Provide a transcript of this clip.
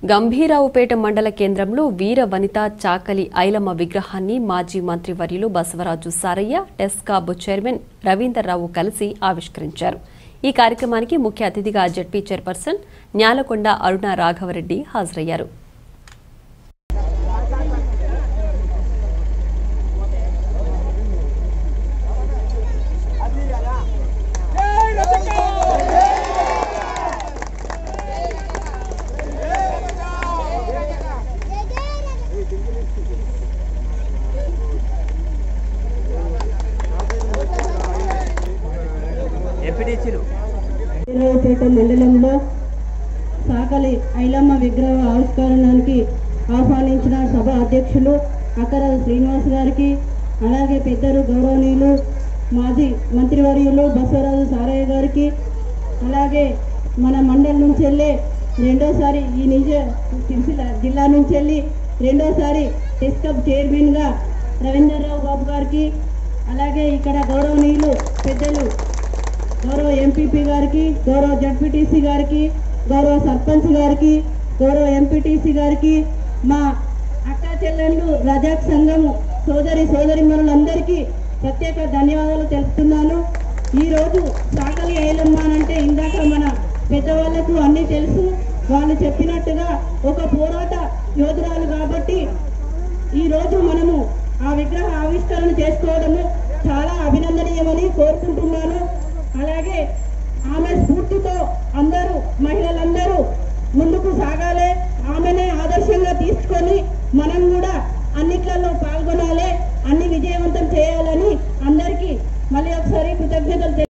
గంభీరావుపేట మండల కేంద్రంలో వీర వనిత చాకలి ఐలమ్మ విగ్రహాన్ని మాజీ మంత్రివర్యులు బసవరాజు సారయ్య టెస్కాబ్ చైర్మన్ రవీందర్రావు కలిసి ఆవిష్కరించారు ఈ కార్యక్రమానికి ముఖ్య అతిథిగా జడ్పీ చైర్పర్సన్ న్యాలకొండ అరుణ రాఘవరెడ్డి హాజరయ్యారు ఎంపీటీసీలు వీరావుపేట మండలంలో సాకలి ఐలమ్మ విగ్రహ ఆవిష్కరణానికి ఆహ్వానించిన సభ అధ్యక్షులు అక్కర శ్రీనివాస్ గారికి అలాగే పెద్దలు గౌరవనీయులు మాజీ మంత్రివర్యులు బసవరాజు సారయ్య గారికి అలాగే మన మండలం నుంచి వెళ్ళి రెండోసారి ఈ నిజ సిరిసిల్ల జిల్లా నుంచి వెళ్ళి రెండోసారి టెస్కప్ చైర్మన్గా రవీంద్రరావు బాబు గారికి అలాగే ఇక్కడ గౌరవనీయులు పెద్దలు గౌరవ ఎంపీపీ గారికి గౌరవ జడ్పీటీసీ గారికి గౌరవ సర్పంచ్ గారికి గౌరవ ఎంపీటీసీ గారికి మా అక్క చెల్లెళ్ళు రజాక్ సంఘం సోదరి సోదరి మనులందరికీ ప్రత్యేక ధన్యవాదాలు తెలుపుతున్నాను ఈరోజు సాకలి ఐలమ్మ అంటే ఇందాక మన పెద్దవాళ్లకు అన్నీ తెలుసు వాళ్ళు చెప్పినట్టుగా ఒక పోరాట యోధురాలు కాబట్టి ఈ రోజు మనము ఆ విగ్రహ ఆవిష్కరణ చేసుకోవడము చాలా అభినందనీయమని కోరుకుంటున్నాను అలాగే ఆమె స్ఫూర్తితో అందరూ మహిళలందరూ ముందుకు సాగాలి ఆమెనే ఆదర్శంగా తీసుకొని మనం కూడా అన్నిట్లలో పాల్గొనాలి అన్ని విజయవంతం చేయాలని అందరికీ మళ్ళీ ఒకసారి కృతజ్ఞతలు తెలి-